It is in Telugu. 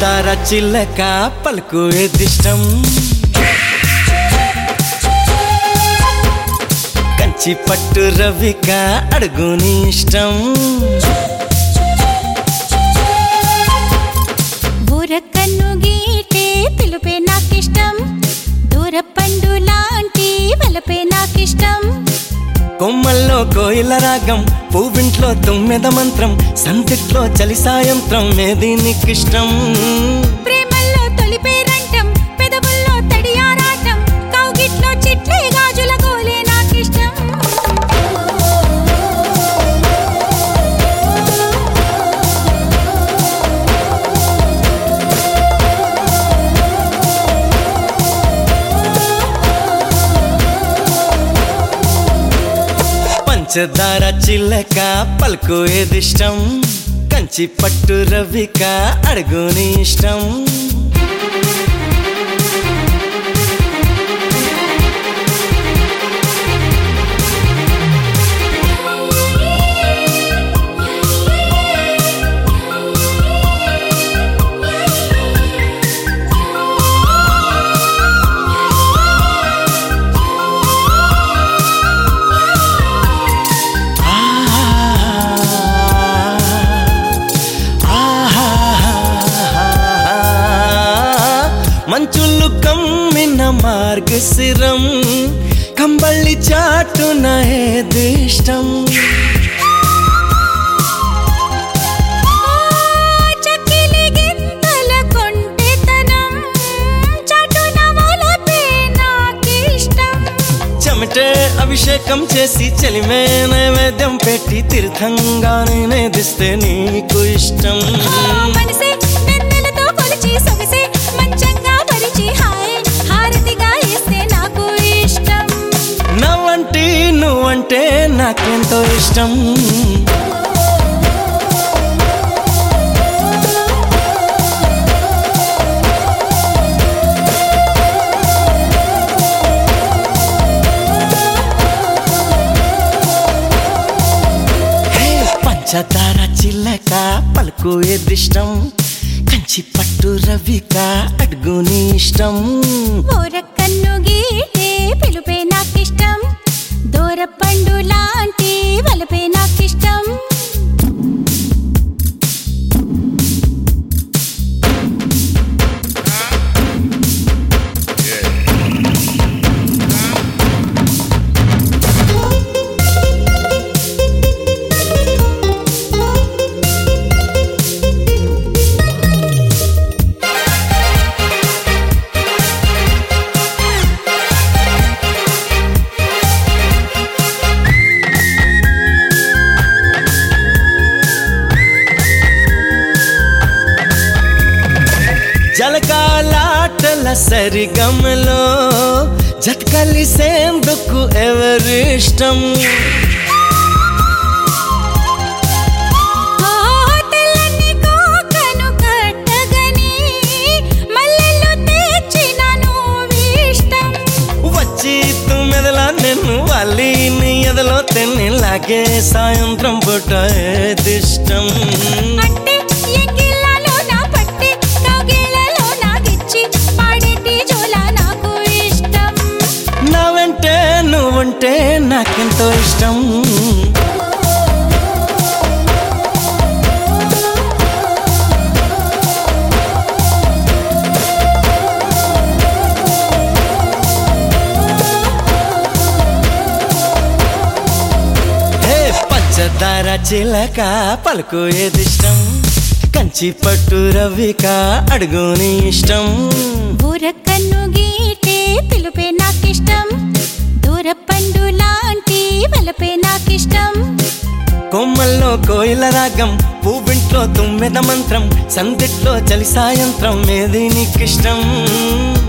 పంచదార చిల్లక పలుకు ఎదిష్టం కంచి పట్టు రవిక అడుగు నీ ఇష్టం బూరకన్ను గీటే పిలుపే నాకిష్టం దూర పండు లాంటి వలపే నాకిష్టం కొమ్మల్లో కోయిల రాగం పువ్వింట్లో తుమ్మెద మంత్రం సంతిట్లో చలి సాయంత్రం ఏది నీకిష్టం ప్రేమల్లో తొలిపేరంటం పెదవుల్లో తడియారాటం కౌగిట్లో చిట్లే గాజుల గోలే నాకిష్టం పంచదార చిల్లక పలుకు ఏదిష్టం కంచి పట్టు రవిక అడుగు నీ ఇష్టం మంచులు కమ్మిన మార్గశిరం కంబళ్ళి చాటున ఏదిష్టం చక్కిలి గింతల కొంటెతనం చాటున వలపే నాకిష్టం చెమటే అభిషేకం చేసి చెలిమే నైవేద్యం పెట్టి తీర్థంగా నేనేదిస్తే నీకు ఇష్టం మనసే వెన్నెలతో కొలిచి సొగసే మంచంగా పరిచి హాయ్ హారతిగా ఇస్తే నాకు ఇష్టం నవ్వంటి నువ్వంటే నాకెంతో ఇష్టం హే, పంచదార చిల్లక పలుకు ఎదిష్టం కంచి పట్టు రవిక అడుగు నీ ఇష్టం ఓరకన్ను గీటే పిలుపే నాకిష్టం దూర పండు లాంటి వలపే నాకిష్టం జలకాలాటల సరిగమలో జతకలిసేందుకు ఎవరిష్టం ఆ తెల్లని కోకను కట్టగని మల్లెలు తెచ్చినను ఇష్టం వచ్చి తుమ్మెదల నిన్ను వాళ్ళి నీ ఎదలో తెన్నిలాగే సాయంత్రం పూట ఏదిష్టం అంటే ఎంగిళ్ళలో నా పట్టి కౌగిళ్ళలో నాకిచ్చి పాడేటి జోల నాకు ఇష్టం నా వెంటే నువ్వుంటే నాకెంతో ఇష్టం హే పంచదార చిలక పలుకు ఏదిష్టం కంచి పట్టు రవిక అడుగు నీ ఇష్టం బూరకన్ను గీటే పిలుపే నాకిష్టం దూర పండు లాంటి వలపే నాకిష్టం కొమ్మల్లో కోయిల రాగం పువ్వింట్లో తుమ్మెద మంత్రం సందిట్లో చలి సాయంత్రం ఏది నీకిష్టం